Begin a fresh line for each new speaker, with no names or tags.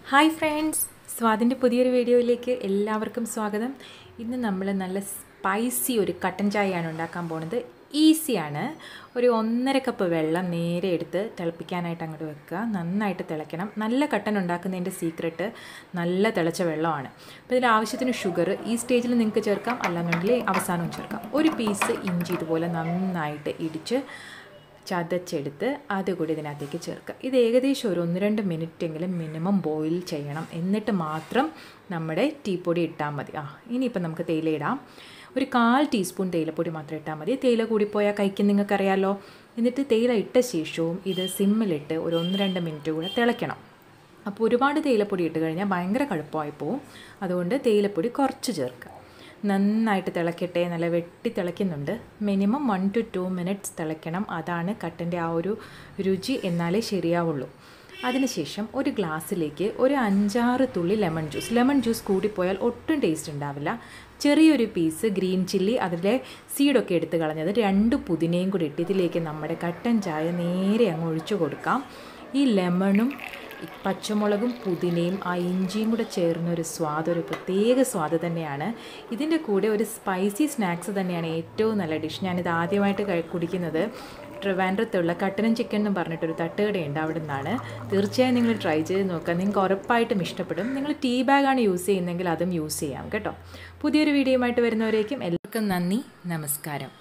hi friends സ്വാതിൻ്റെ പുതിയൊരു വീഡിയോയിലേക്ക് എല്ലാവർക്കും സ്വാഗതം ഇന്ന് നമ്മൾ നല്ല സ്പൈസി ഒരു കട്ടൻ ചായയാണ് ഉണ്ടാക്കാൻ പോണത് ഈസിയാണ് ഒരു ഒന്നര കപ്പ് വെള്ളം നേരെ എടുത്ത് തിളപ്പിക്കാനായിട്ട് അങ്ങോട്ട് വെക്കുക നന്നായിട്ട് തിളയ്ക്കണം നല്ല കട്ടൻ ഉണ്ടാക്കുന്നതിൻ്റെ സീക്രട്ട് നല്ല തിളച്ച വെള്ളമാണ് അപ്പോൾ ഇതിൽ ആവശ്യത്തിന് ഷുഗർ ഈ സ്റ്റേജിൽ നിങ്ങൾക്ക് ചേർക്കാം അല്ലാന്നുണ്ടെങ്കിൽ അവസാനവും ചേർക്കാം ഒരു പീസ് ഇഞ്ചി ഇതുപോലെ നന്നായിട്ട് ഇടിച്ച് ചതച്ചെടുത്ത് അതുകൂടി ഇതിനകത്തേക്ക് ചേർക്കുക ഇത് ഏകദേശം ഒരു ഒന്ന് രണ്ട് മിനിറ്റ് എങ്കിലും മിനിമം ബോയിൽ ചെയ്യണം എന്നിട്ട് മാത്രം നമ്മുടെ ടീപ്പൊടി ഇട്ടാൽ മതി ആ ഇനിയിപ്പോൾ നമുക്ക് തേയില ഇടാം ഒരു കാൽ ടീസ്പൂൺ തേയിലപ്പൊടി മാത്രം ഇട്ടാൽ മതി തേയില കൂടിപ്പോയാൽ കഴിക്കും നിങ്ങൾക്കറിയാലോ എന്നിട്ട് തേയില ഇട്ട ശേഷവും ഇത് സിമ്മിലിട്ട് ഒരു ഒന്ന് രണ്ട് മിനിറ്റ് കൂടെ തിളയ്ക്കണം അപ്പോൾ ഒരുപാട് തേയിലപ്പൊടി ഇട്ട് കഴിഞ്ഞാൽ ഭയങ്കര കടുപ്പമായി പോവും അതുകൊണ്ട് തേയിലപ്പൊടി കുറച്ച് ചേർക്കുക നന്നായിട്ട് തിളക്കട്ടെ നല്ല വെട്ടി തിളയ്ക്കുന്നുണ്ട് minimum one two two minutes തിളയ്ക്കണം അതാണ് കട്ടൻ്റെ ആ ഒരു രുചി എന്നാലേ ശരിയാവുള്ളൂ അതിനുശേഷം ഒരു ഗ്ലാസ്സിലേക്ക് ഒരു അഞ്ചാറ് തുള്ളി ലെമൺ ജ്യൂസ് ലെമൺ ജ്യൂസ് കൂടിപ്പോയാൽ ഒട്ടും ടേസ്റ്റ് ഉണ്ടാവില്ല ചെറിയൊരു പീസ് ഗ്രീൻ ചില്ലി അതിലെ സീഡൊക്കെ എടുത്ത് കളഞ്ഞത് രണ്ട് പുതിനയും കൂടി ഇട്ട് ഇതിലേക്ക് നമ്മുടെ കട്ടൻ ചായ നേരെ അങ്ങ് ഒഴിച്ചു കൊടുക്കാം ഈ ലെമണും പച്ചമുളകും പുതിനയും ആ ഇഞ്ചിയും കൂടെ ചേർന്ന ഒരു സ്വാദ് ഒരു പ്രത്യേക സ്വാദ് തന്നെയാണ് ഇതിൻ്റെ കൂടെ ഒരു സ്പൈസി സ്നാക്സ് തന്നെയാണ് ഏറ്റവും നല്ല ഡിഷ് ഞാനിത് ആദ്യമായിട്ട് കഴി കുടിക്കുന്നത് ട്രിവാൻഡ്രത്തുള്ള കട്ടനും ചിക്കൻ എന്ന് പറഞ്ഞിട്ടൊരു തട്ടുകടയുണ്ട് അവിടെ നിന്നാണ് തീർച്ചയായും നിങ്ങൾ ട്രൈ ചെയ്ത് നോക്കുക നിങ്ങൾക്ക് ഉറപ്പായിട്ടും ഇഷ്ടപ്പെടും നിങ്ങൾ ടീ ബാഗാണ് യൂസ് ചെയ്യുന്നതെങ്കിൽ അതും യൂസ് ചെയ്യാം കേട്ടോ പുതിയൊരു വീഡിയോയുമായിട്ട് വരുന്നവരേക്കും എല്ലാവർക്കും നന്ദി നമസ്കാരം